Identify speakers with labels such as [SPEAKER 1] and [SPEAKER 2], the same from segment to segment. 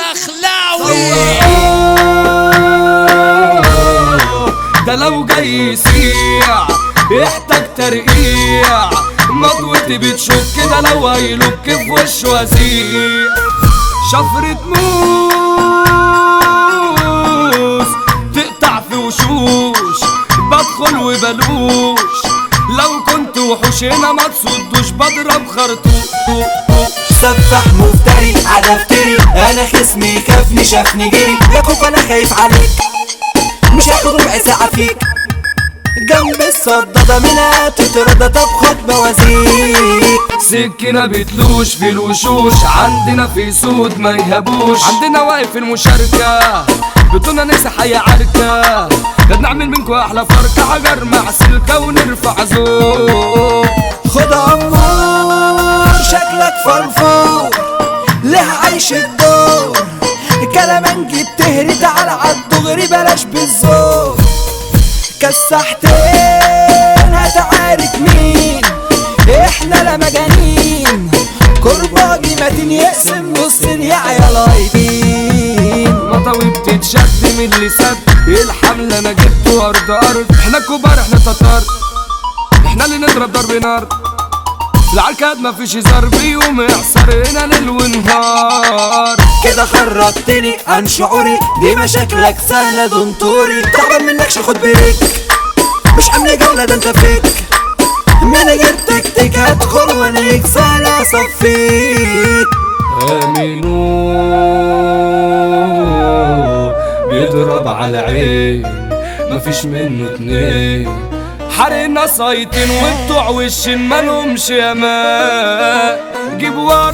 [SPEAKER 1] الدخلاوي
[SPEAKER 2] ده لو جاي يسيع يحتاج ترقيع مضوتي بتشك كده لو هيلوك في وشه وزيع شفرة موس تقطع في وشوش بدخل وبلوش لو كنت وحوش هنا ما تصدوش بضرب خرطوش
[SPEAKER 3] سفاح مفتري عدفتري انا خصمي خافني شافني جري يا كوكو انا خايف عليك مش هاخد ربع ساعة فيك جنب الصدادة منها تتردى طب خد بوازيك
[SPEAKER 2] سكينة بتلوش في الوشوش عندنا في سود ما يهبوش عندنا واقف المشاركة بطولنا نكسح حي عركة ده نعمل منكو أحلى فركة حجر مع سلكة ونرفع زور
[SPEAKER 3] خد عمار شكلك فرفور ليه عايش الدور كلامنجي بتهري تعال عالدغري بلاش بالزور كسحتين هتعارك مين احنا لا مجانين كرباجي متين يقسم نصين يا عيال ايدين
[SPEAKER 2] مطاوي بتتشد من اللي سد الحمل انا جبته ارض ارض احنا كبار احنا تتار احنا اللي نضرب ضرب نار العركات مفيش هزار بيوم يحصر هنا ليل ونهار
[SPEAKER 3] كده خرجتني عن شعوري دي مشاكلك سهلة دنطوري تعبان منكش خد بريك مش عامل جولة ده انت فيك من غير تكتيك هدخل وانا سهلة اصفيك
[SPEAKER 2] امنوا بيضرب على عين مفيش منه اتنين حرقنا سايطين وبتوع وشين مالهمش امان جيب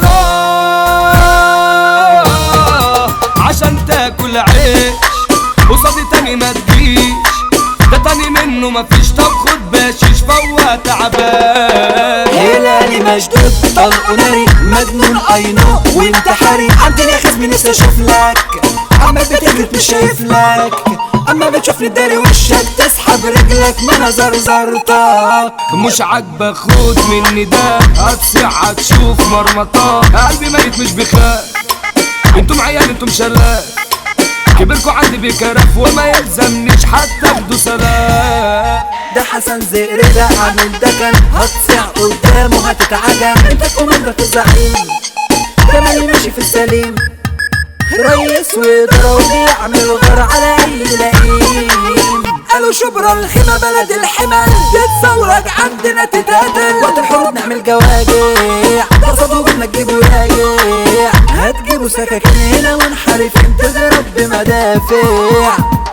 [SPEAKER 2] وراه عشان تاكل عيش قصادي تاني ما تجيش ده تاني منه مفيش طب خد باشيش فوق تعبان
[SPEAKER 3] هلالي مشدود طلقه ناري مجنون اينو وانت حري عندي يا خصمي نفسي اشوف لك عمال بتجري مش شايف لك اما بتشوفني داري وشك تسحب رجلك ما انا زرزرتك
[SPEAKER 2] مش عاجبك خد مني ده هتصيع هتشوف مرمطات قلبي ميت مش بخاف انتم عيال انتم شلات كبركوا عندي بكرف وما يلزمنيش حتى بدو سلام
[SPEAKER 3] ده حسن زئر ده عامل ده كان هتصيع قدامه هتتعجب انت كوماندر الزعيم ده مالي ماشي في السليم ريس ويضرب وبيعمل غر على اي لئيم قالوا شبرا الخيمة بلد الحمل تتصورك عندنا تتقتل وقت الحروب نعمل جواجع تصدوا بدنا تجيبوا راجع هتجيبوا سكاكين هنا ونحارفين تضرب بمدافع